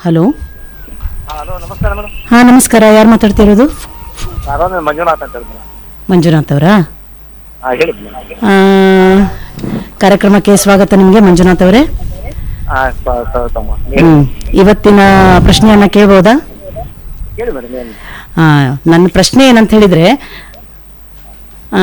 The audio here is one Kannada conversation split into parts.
ಹಲೋ ಹಲೋ ನಮಸ್ಕಾರ ಮೇಡಮ್ ಹಾಂ ನಮಸ್ಕಾರ ಯಾರು ಮಾತಾಡ್ತಿರೋದು ನಾರಾಯಣ ಮಂಜುನಾಥ್ ಅಂತ ಹೇಳಿ ಮೇಡಮ್ ಮಂಜುನಾಥ್ ಅವರಾ ಹಾಂ ಹೇಳಿ ಮೇಡಮ್ ಆ, ಕಾರ್ಯಕ್ರಮಕ್ಕೆ ಸ್ವಾಗತ ನಿಮಗೆ ಮಂಜುನಾಥ್ ಅವರೇ ಹಾಂ ಸ್ವಾಗತಮ್ಮ ಹ್ಮ್ ಇವತ್ತಿನ ಪ್ರಶ್ನೆಯನ್ನ ಕೇಳ್ಬೋದಾ ಹೇಳಿ ಮೇಡಮ್ ಏನು ಆ, ನನ್ನ ಪ್ರಶ್ನೆ ಏನಂತ ಹೇಳಿದ್ರೆ ಆ,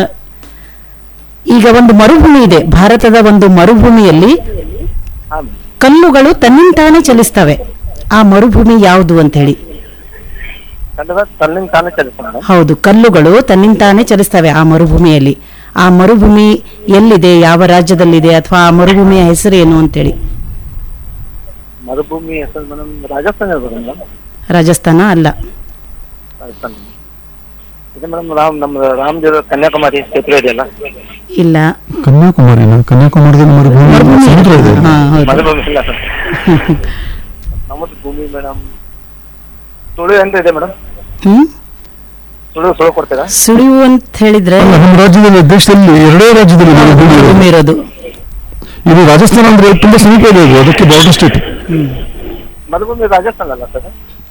ಈಗ ಒಂದು ಮರುಭೂಮಿ ಇದೆ ಭಾರತದ ಒಂದು ಮರುಭೂಮಿಯಲ್ಲಿ ಹಾಂ ಕಲ್ಲುಗಳು ತನ್ನಿಂತಾನೇ ಚಲಿಸ್ತವೆ ಆ ಮರುಭೂಮಿ ಯಾವುದು ಅಂತ ಹೇಳಿ ಕನ್ನಡ ತನ್ನಿಂದ ತಾನೇ ಚಲಿಸ ಮೇಡಮ್ ಹೌದು ಕಲ್ಲುಗಳು ತನ್ನಿಂತಾನೇ ಚಲಿಸ್ತವೆ ಆ ಮರುಭೂಮಿಯಲ್ಲಿ ಆ ಮರುಭೂಮಿ ಎಲ್ಲಿದೆ ಯಾವ ರಾಜ್ಯದಲ್ಲಿದೆ ಅಥವಾ ಆ ಮರುಭೂಮಿಯ ಹೆಸರು ಏನು ಅಂತೇಳಿ ಮರುಭೂಮಿ ಹೆಸರು ಮೇಡಮ್ ರಾಜಸ್ಥಾನ ಇರ್ಬೋದು ಮೇಡಮ್ ರಾಜಸ್ಥಾನ ಅಲ್ಲ ರಾಜಸ್ಥಾನ ಇದೆ ಮೇಡಮ್ ರಾಮ್ ನಮ್ಮ ರಾಮದೇವ ಕನ್ಯಾಕುಮಾರಿ ಕ್ಷೇತ್ರ ಇದೆಯಲ್ಲ ಇಲ್ಲ ಕನ್ಯಾಕುಮಾರಿನ ಕನ್ಯಾಕುಮಾರದಲ್ಲಿ ಮರುಭೂಮಿ ಮರುಭೂಮಿ ಸಮುದ್ರ ಇದೆ ಹಾ, ಹೌದು. ಮರುಭೂಮಿ ಇಲ್ಲ ಸರ್ ನಮ್ಮದು ಭೂಮಿ ಮೇಡಮ್ ತುಳು ಅಂತ ಇದೆ ಮೇಡಮ್ ಹ್ಮ್ ತುಳು ಸುಳು ಕೊಡ್ತೀರಾ ಸುಳಿವು ಅಂತ ಹೇಳಿದ್ರೆ ಅಲ್ಲ ನಮ್ಮ ರಾಜ್ಯದಲ್ಲಿ ದೇಶದಲ್ಲಿ ಎರಡೇ ರಾಜ್ಯದಲ್ಲಿ ಮರುಭೂಮಿ ಇರೋದು. ಭೂಮಿ ಇರೋದು ಇದು ರಾಜಸ್ಥಾನ ಅಂದ್ರೆ ತುಂಬಾ ಸಮೀಪ ಇದೆ ಅದು ಅದಕ್ಕೆ ಬಾರ್ಡರ್ ಸ್ಟೇಟ್ ಮರುಭೂಮಿ ರಾಜಸ್ಥಾನ ಅಲ್ಲ ಸರ್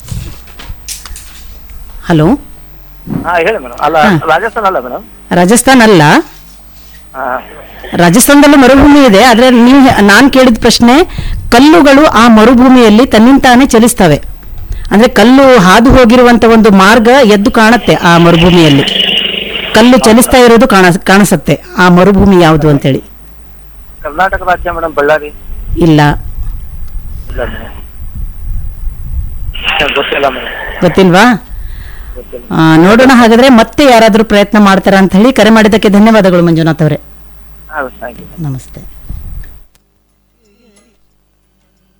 ಹಲೋ ಹಾಂ ಹೇಳಿ ಮೇಡಮ್ ಅಲ್ಲ ಹಾ. ರಾಜಸ್ಥಾನ ಅಲ್ಲ ಮೇಡಮ್ ರಾಜಸ್ಥಾನ ಅಲ್ಲ ಹಾಂ ರಾಜಸ್ಥಾನದಲ್ಲೂ ಮರುಭೂಮಿ ಇದೆ ಆದ್ರೆ ನೀವು ನಾನು ಕೇಳಿದ ಪ್ರಶ್ನೆ ಕಲ್ಲುಗಳು ಆ ಮರುಭೂಮಿಯಲ್ಲಿ ತನ್ನಿಂತಾನೇ ಚಲಿಸ್ತವೆ ಅಂದ್ರೆ ಕಲ್ಲು ಹಾದು ಹೋಗಿರುವಂತ ಒಂದು ಮಾರ್ಗ ಎದ್ದು ಕಾಣುತ್ತೆ ಆ ಮರುಭೂಮಿಯಲ್ಲಿ ಕಲ್ಲು ಚಲಿಸ್ತಾ ಇರೋದು ಕಾಣ ಕಾಣಿಸುತ್ತೆ ಆ ಮರುಭೂಮಿ ಯಾವುದು ಅಂತೇಳಿ ಕರ್ನಾಟಕ ರಾಜ್ಯ ಮೇಡಮ್ ಬಳ್ಳಾರಿ ಇಲ್ಲ ಇಲ್ಲ ಮೇಡಮ್ ಗೊತ್ತಿಲ್ಲ ಮೇಡಮ್ ಗೊತ್ತಿಲ್ವಾ ಗೊತ್ತಿಲ್ಲ ಆ, ನೋಡೋಣ ಹಾಗಾದ್ರೆ ಮತ್ತೆ ಯಾರಾದ್ರೂ ಪ್ರಯತ್ನ ಮಾಡ್ತಾರಾ ಅಂತ ಹೇಳಿ ಕರೆ ಮಾಡಿದ್ದಕ್ಕೆ ಧನ್ಯವಾದಗಳು ಮಂಜುನಾಥ್ ಅವರೇ ಹೌದು ಥ್ಯಾಂಕ್ ಯು ನಮಸ್ತೆ